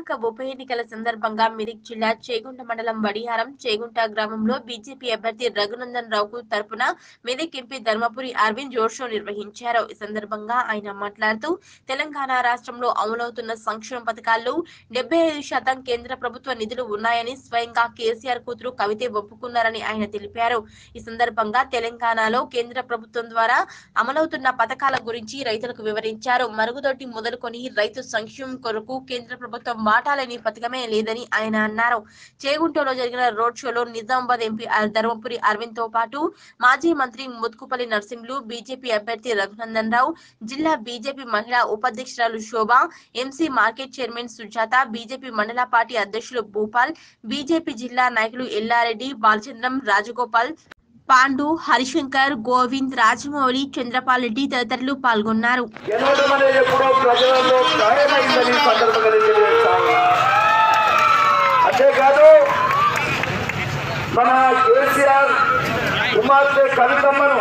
స్థానిక ఉప ఎన్నికల సందర్భంగా మిరిక్ జిల్లా చేగుంట మండలం వడిహారం చేగుంట గ్రామంలో బీజేపీ అభ్యర్థి రఘునందన్ రావుకు తరపున మిరిక్ ఎంపీ ధర్మపురి అరవింద్ జోర్ షో నిర్వహించారు ఈ సందర్భంగా ఆయన మాట్లాడుతూ తెలంగాణ రాష్ట్రంలో అమలవుతున్న సంక్షేమ పథకాల్లో డెబ్బై ఐదు శాతం కేంద్ర ప్రభుత్వ నిధులు ఉన్నాయని స్వయంగా కేసీఆర్ కూతురు కవితే ఒప్పుకున్నారని ఆయన తెలిపారు ఈ సందర్భంగా తెలంగాణలో కేంద్ర ప్రభుత్వం ద్వారా అమలవుతున్న పథకాల గురించి రైతులకు వివరించారు మరుగుదొడ్డి మొదలుకొని రైతు సంక్షేమం కొరకు కేంద్ర ప్రభుత్వం వాటాలని పథకమే లేదని ఆయన అన్నారు చేగుంటలో జరిగిన రోడ్ షోలో నిజామాబాద్ ఎంపీ అర్- ధర్మపురి అరవింద్ తో పాటు మాజీ మంత్రి ముత్కుపల్లి నర్సింహులు బీజేపీ అభ్యర్థి రఘునందన్ రావు జిల్లా బీజేపీ మహిళా ఉపాధ్యక్షురాలు Shobha MC market chairman Sujatha BJP మండల పార్టీ అధ్యక్షులు భూపాల్ బీజేపీ జిల్లా నాయకులు ఎల్లారెడ్డి బాలచంద్రం రాజగోపాల్ పాండు హరిశంకర్ గోవింద్ రాజమౌళి చంద్రపాల్ రెడ్డి తదితరులు పాల్గొన్నారు గెలవడం అనేది ఎప్పుడో ప్రజలలో ఖాయమైందని ఈ సందర్భంగా నేను తెలియజేస్తాను అంతేకాదు మన కేసీఆర్ కుమార్తె కవితమ్మను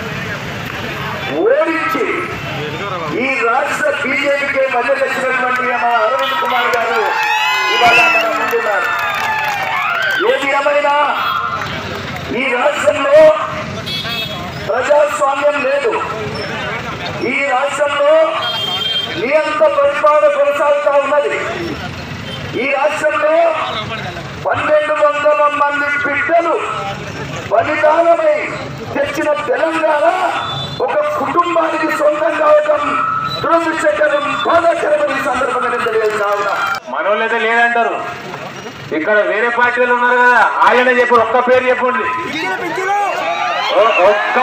ఓడించి ఈ రాష్ట్ర బీజేపీకి మధ్య తెచ్చినటువంటి మన అరవింద్ కుమార్ గారు ఇవాళ మన ముందున్నారు ఏది ఏమైనా ఈ రాష్ట్రంలో ప్రజాస్వామ్యం లేదు ఈ రాష్ట్రంలో నియంత పరిపాలన కొనసాగుతా ఉన్నది ఈ రాష్ట్రంలో పన్నెండు వందల మంది బిడ్డలు బలిదానమై తెచ్చిన తెలంగాణ ఒక కుటుంబానికి సొంతం కావటం దురదృష్టకరం బాధాకరమని ఈ సందర్భంగా నేను తెలియజేస్తా ఉన్నా మనోళ్ళైతే లేదంటారు ఇక్కడ వేరే పార్టీలు ఉన్నారు కదా ఆయన చెప్పు ఒక్క పేరు చెప్పండి ఒ- ఒక్క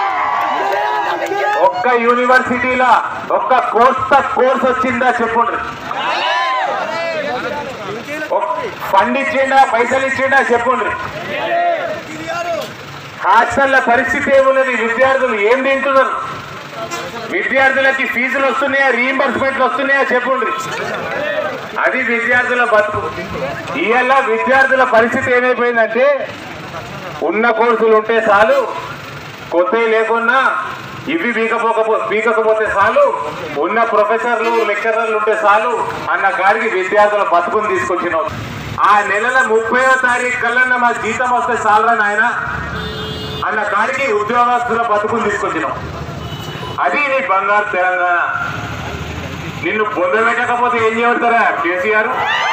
ఒక్క యూనివర్సిటీలో ఒక్క కోర్స్ కోర్స్ వచ్చిందా చెప్పండి ఒక్- ఫండ్ ఇచ్చిండా పైసలు ఇచ్చిండా చెప్పండి హాస్టల్ల పరిస్థితి ఏమున్నది విద్యార్థులు ఏం తింటున్నారు విద్యార్థులకి ఫీజులు వస్తున్నాయా రీఎంబర్స్మెంట్లు వస్తున్నాయా చెప్పండి అది విద్యార్థుల బతుకు ఇవాళ విద్యార్థుల పరిస్థితి ఏమైపోయిందంటే ఉన్న కోర్సులు ఉంటే చాలు కొత్తవి లేకున్నా ఇవి బీకపోకపో బీకకపోతే చాలు ఉన్న ప్రొఫెసర్లు లెక్చరర్లు ఉంటే చాలు అన్న కాడికి విద్యార్థుల బతుకుని తీసుకొచ్చినావు ఆ నెలల ముప్పైవ తారీఖు కల్లా మా జీతం వస్తే చాలరా నాయన అన్న కాడికి ఉద్యోగస్తుల బతుకుని తీసుకొచ్చినావు అది నీ బంగారు తెలంగాణ నిన్ను పొందబెట్టకపోతే ఏం చేస్తారా కేసీఆర్